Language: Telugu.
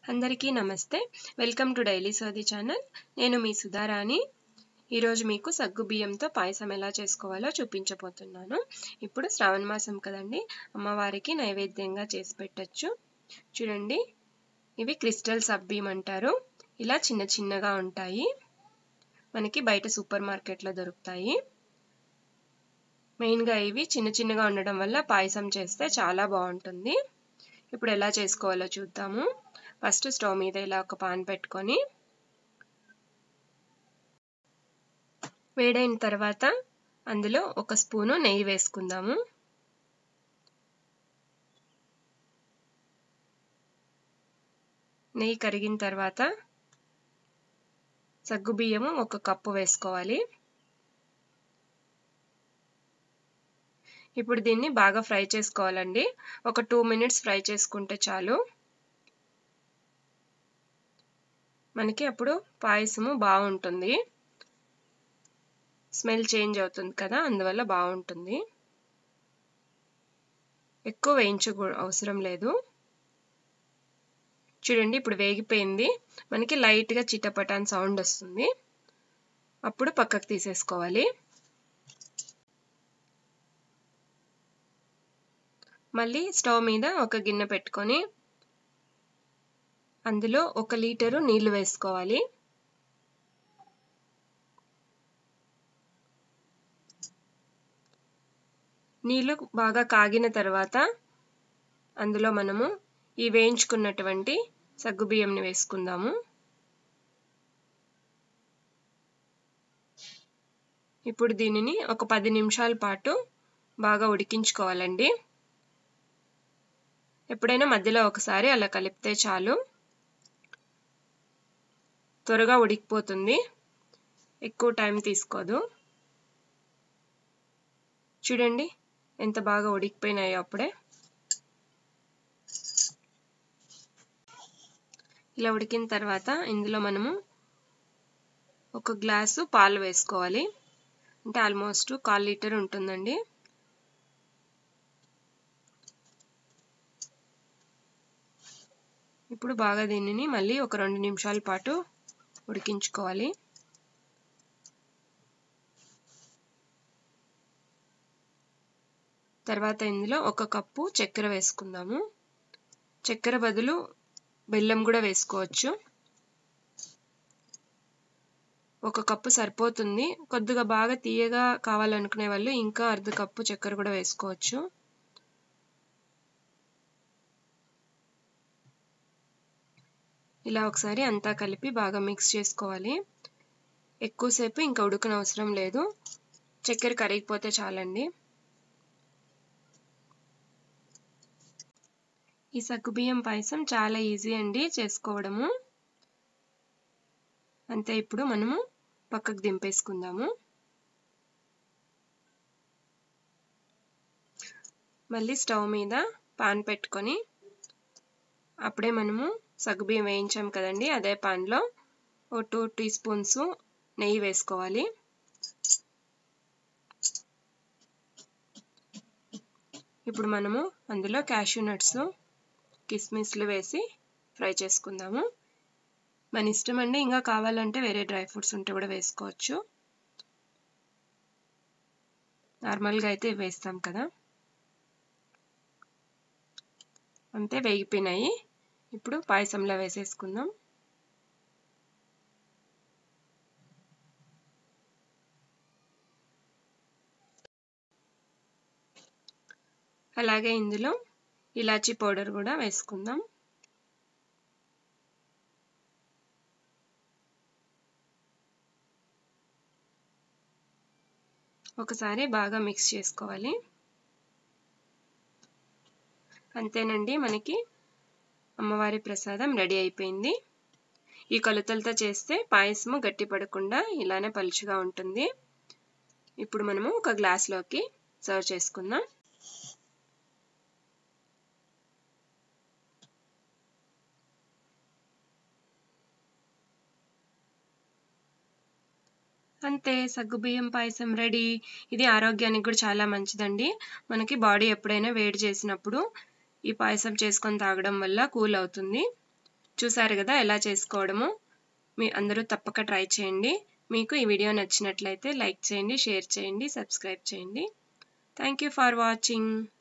అందరికీ నమస్తే welcome to daily Sodi channel నేను మీ సుధారాణి ఈరోజు మీకు సగ్గు బియ్యంతో పాయసం ఎలా చేసుకోవాలో చూపించబోతున్నాను ఇప్పుడు శ్రావణ మాసం కదండి అమ్మవారికి నైవేద్యంగా చేసి పెట్టచ్చు చూడండి ఇవి క్రిస్టల్ సబ్బియ్యం అంటారు ఇలా చిన్న చిన్నగా ఉంటాయి మనకి బయట సూపర్ మార్కెట్లో దొరుకుతాయి మెయిన్గా ఇవి చిన్న చిన్నగా ఉండడం వల్ల పాయసం చేస్తే చాలా బాగుంటుంది ఇప్పుడు ఎలా చేసుకోవాలో చూద్దాము ఫస్ట్ స్టవ్ మీద ఇలా ఒక పాన్ పెట్టుకొని వేడైన తర్వాత అందులో ఒక స్పూను నెయ్యి వేసుకుందాము నెయ్యి కరిగిన తర్వాత సగ్గు బియ్యము ఒక కప్పు వేసుకోవాలి ఇప్పుడు దీన్ని బాగా ఫ్రై చేసుకోవాలండి ఒక టూ మినిట్స్ ఫ్రై చేసుకుంటే చాలు మనకి అప్పుడు పాయసము బాగుంటుంది స్మెల్ చేంజ్ అవుతుంది కదా అందువల్ల బాగుంటుంది ఎక్కువ వేయించ అవసరం లేదు చూడండి ఇప్పుడు వేగిపోయింది మనకి లైట్గా చిటపటాన్ సౌండ్ వస్తుంది అప్పుడు పక్కకు తీసేసుకోవాలి మళ్ళీ స్టవ్ మీద ఒక గిన్నె పెట్టుకొని అందులో ఒక లీటరు నీళ్లు వేసుకోవాలి నీళ్ళు బాగా కాగిన తర్వాత అందులో మనము ఈ వేయించుకున్నటువంటి సగ్గుబియ్యంని వేసుకుందాము ఇప్పుడు దీనిని ఒక పది నిమిషాల పాటు బాగా ఉడికించుకోవాలండి ఎప్పుడైనా మధ్యలో ఒకసారి అలా కలిపితే చాలు త్వరగా ఉడికిపోతుంది ఎక్కువ టైం తీసుకోదు చూడండి ఎంత బాగా ఉడికిపోయినాయో అప్పుడే ఇలా ఉడికిన తర్వాత ఇందులో మనము ఒక గ్లాసు పాలు వేసుకోవాలి అంటే ఆల్మోస్ట్ కాల్ లీటర్ ఉంటుందండి ఇప్పుడు బాగా దీనిని మళ్ళీ ఒక రెండు నిమిషాల పాటు ఉడికించుకోవాలి తర్వాత ఇందులో ఒక కప్పు చక్కెర వేసుకుందాము చక్కెర బదులు బెల్లం కూడా వేసుకోవచ్చు ఒక కప్పు సరిపోతుంది కొద్దిగా బాగా తీయగా కావాలనుకునే వాళ్ళు ఇంకా అర్ధ కప్పు చక్కెర కూడా వేసుకోవచ్చు ఇలా ఒకసారి అంతా కలిపి బాగా మిక్స్ చేసుకోవాలి ఎక్కువసేపు ఇంకా ఉడకనవసరం లేదు చక్కెర కరిగిపోతే చాలండి ఈ సగ్గుబియ్యం పాయసం చాలా ఈజీ అండి చేసుకోవడము అంతే ఇప్పుడు మనము పక్కకు దింపేసుకుందాము మళ్ళీ స్టవ్ మీద పాన్ పెట్టుకొని అప్పుడే మనము సగ్గుబియ్యం వేయించాం కదండి అదే పాన్లో ఓ టూ టీ స్పూన్స్ నెయ్యి వేసుకోవాలి ఇప్పుడు మనము అందులో క్యాష్యూ నట్స్ కిస్మిస్లు వేసి ఫ్రై చేసుకుందాము మన ఇష్టం అండి ఇంకా కావాలంటే వేరే డ్రై ఫ్రూట్స్ ఉంటే కూడా వేసుకోవచ్చు నార్మల్గా అయితే వేస్తాం కదా అంతే వేగిపోయినాయి ఇప్పుడు పాయసంలో వేసేసుకుందాం అలాగే ఇందులో ఇలాచీ పౌడర్ కూడా వేసుకుందాం ఒకసారి బాగా మిక్స్ చేసుకోవాలి అంతేనండి మనకి అమ్మవారి ప్రసాదం రెడీ అయిపోయింది ఈ కొలతలతో చేస్తే పాయసము గట్టి పడకుండా ఇలానే పలుచుగా ఉంటుంది ఇప్పుడు మనము ఒక గ్లాస్లోకి సర్వ్ చేసుకుందాం అంతే సగ్గుబియ్యం పాయసం రెడీ ఇది ఆరోగ్యానికి కూడా చాలా మంచిదండి మనకి బాడీ ఎప్పుడైనా వేడి చేసినప్పుడు ఈ పాయసం చేసుకొని తాగడం వల్ల కూల్ అవుతుంది చూసారు కదా ఎలా చేసుకోవడమో మీ అందరూ తప్పక ట్రై చేయండి మీకు ఈ వీడియో నచ్చినట్లయితే లైక్ చేయండి షేర్ చేయండి సబ్స్క్రైబ్ చేయండి థ్యాంక్ యూ ఫర్ వాచింగ్